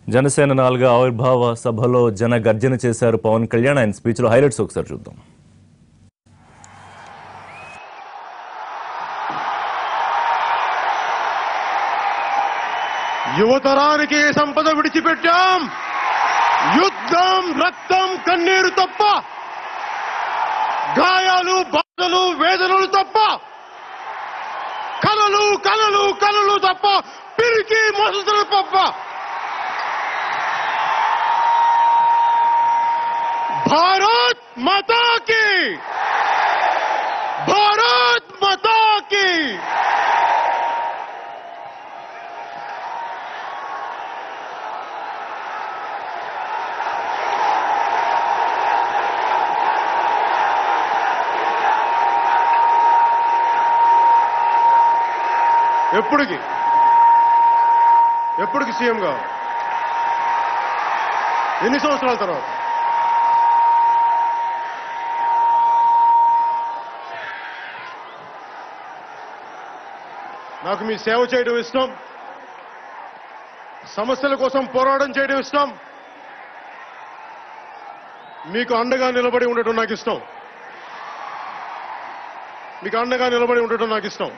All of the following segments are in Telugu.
జనసేన నాలుగు ఆవిర్భావ సభలో జన గర్జన చేశారు పవన్ కళ్యాణ్ ఆయన స్పీచ్ లో హైలైట్స్ ఒకసారి చూద్దాం యువతరానికి ఏ సంపద విడిచిపెట్టాం యుద్ధం రక్తం కన్నీరు తప్ప గాయాలు బాధలు వేదనలు తప్ప కలలు కలలు కలలు తప్ప పిరికి మోసలు తప్ప భారత్ మాతాకి భారత్ మాతాకి ఎప్పటికి ఎప్పటికి సీఎం గా ఎన్ని సంవత్సరాల తర్వాత నాకు మీ సేవ చేయడం ఇష్టం సమస్యల కోసం పోరాటం చేయడం ఇష్టం మీకు అండగా నిలబడి ఉండటం నాకు ఇష్టం మీకు అండగా నిలబడి ఉండటం నాకు ఇష్టం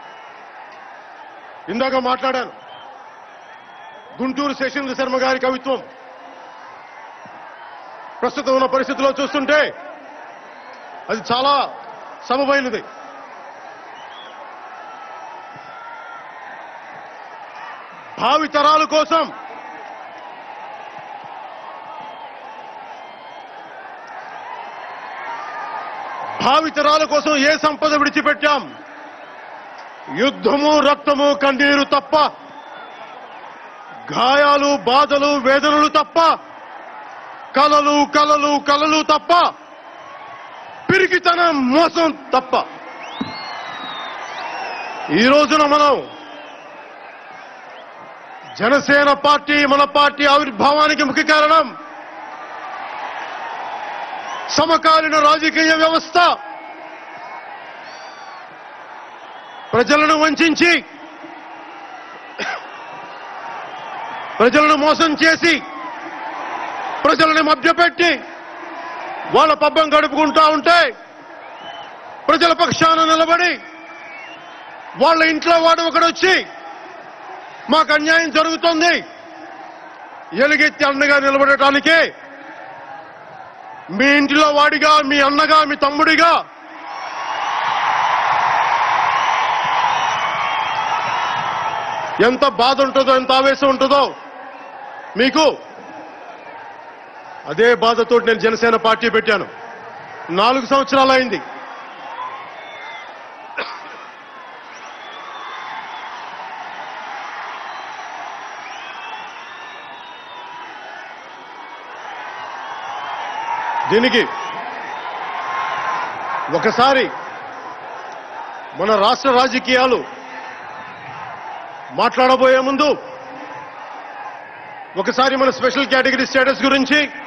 ఇందాక మాట్లాడాను గుంటూరు శేషేంద్ర శర్మ గారి కవిత్వం ప్రస్తుతం ఉన్న పరిస్థితిలో చూస్తుంటే అది చాలా సమమైనది భావి తరాల కోసం భావి తరాల కోసం ఏ సంపద విడిచిపెట్టాం యుద్ధము రక్తము కన్నీరు తప్ప గాయాలు బాధలు వేదనలు తప్ప కలలు కలలు కలలు తప్ప పిరికితనం మోసం తప్ప ఈ రోజున మనం జనసేన పార్టీ మన పార్టీ ఆవిర్భావానికి ముఖ్య కారణం సమకాలీన రాజకీయ వ్యవస్థ ప్రజలను వంచి ప్రజలను మోసం చేసి ప్రజలను మభ్యపెట్టి వాళ్ళ పబ్బం గడుపుకుంటా ఉంటే ప్రజల పక్షాన నిలబడి వాళ్ళ ఇంట్లో వాడు ఒకడొచ్చి మాకు అన్యాయం జరుగుతుంది ఎలుగెత్తి అండగా నిలబడటానికి మీ ఇంటిలో వాడిగా మీ అన్నగా మీ తమ్ముడిగా ఎంత బాధ ఉంటుందో ఎంత ఆవేశం ఉంటుందో మీకు అదే బాధతో నేను జనసేన పార్టీ పెట్టాను నాలుగు సంవత్సరాలు అయింది దీనికి ఒకసారి మన రాష్ట్ర రాజకీయాలు మాట్లాడబోయే ముందు ఒకసారి మన స్పెషల్ కేటగిరీ స్టేటస్ గురించి